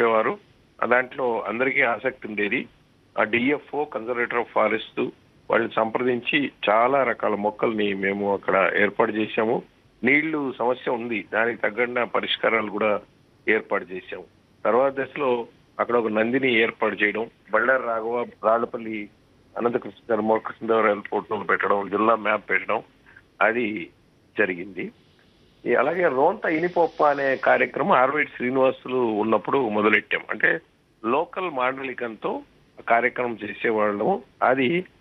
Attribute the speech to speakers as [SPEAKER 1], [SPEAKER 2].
[SPEAKER 1] చెప్పేవారు ఆ దాంట్లో అందరికీ ఆసక్తి ఉండేది ఆ డిఎఫ్ఓ కన్జర్వేటర్ ఆఫ్ ఫారెస్ట్ వాళ్ళని సంప్రదించి చాలా రకాల మొక్కల్ని మేము అక్కడ ఏర్పాటు చేశాము నీళ్లు సమస్య ఉంది దానికి తగ్గట్టు పరిష్కారాలు కూడా ఏర్పాటు చేశాము తర్వాత దశలో అక్కడ ఒక నందిని ఏర్పాటు చేయడం బళ్ళారి రాఘవ రాళ్లపల్లి అనంతకృష్ణ ధర్మ కృష్ణదేవరాయల ఫోటోలు పెట్టడం జిల్లా మ్యాప్ పెట్టడం అది జరిగింది ఈ అలాగే రోంత ఇనిపొప్ప అనే కార్యక్రమం ఆర్వైట్ శ్రీనివాసులు ఉన్నప్పుడు మొదలెట్టాం అంటే లోకల్ మాండలికంతో కార్యక్రమం చేసేవాళ్ళము అది